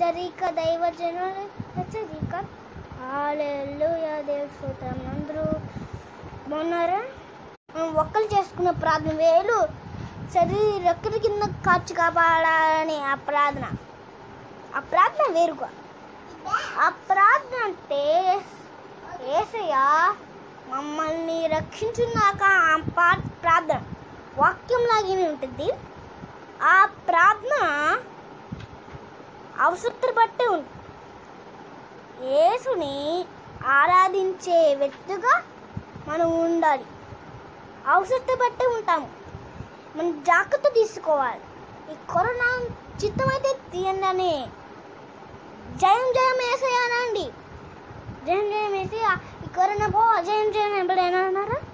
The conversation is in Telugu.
హెచ్చరిక దైవజనుల హెచ్చరిక హాలెలూయా దేవుడి స్తోత్రం అందరూ బాగున్నారా మనం ఒక్కరు చేసుకునే ప్రార్థన వేలు శరీర రెక్కల కింద కాచి కాపాడాలని ఆ ప్రార్థన ఆ ప్రార్థన వేరుగా ఆ ప్రార్థన అంటే ఏసయ్య మమ్మల్ని రక్షించున్నాక ఆ పా- ప్రార్థన వాక్యం లాగానే ఉంటుంది ఆ ప్రార్థన అవసరం బట్టే ఉంటుంది యేసుని ఆరాధించే వ్యక్తిగా మనం ఉండాలి అవసరం బట్టే ఉంటాము మనం జాగ్రత్త తీసుకోవాలి ఈ కరోనా చిత్తమైతే తీయండి అని జయం జయం వేసేయనండి జయం జయం వేసి ఈ కరోనా పో జయం జయం ఎప్పుడైనా అన్నారా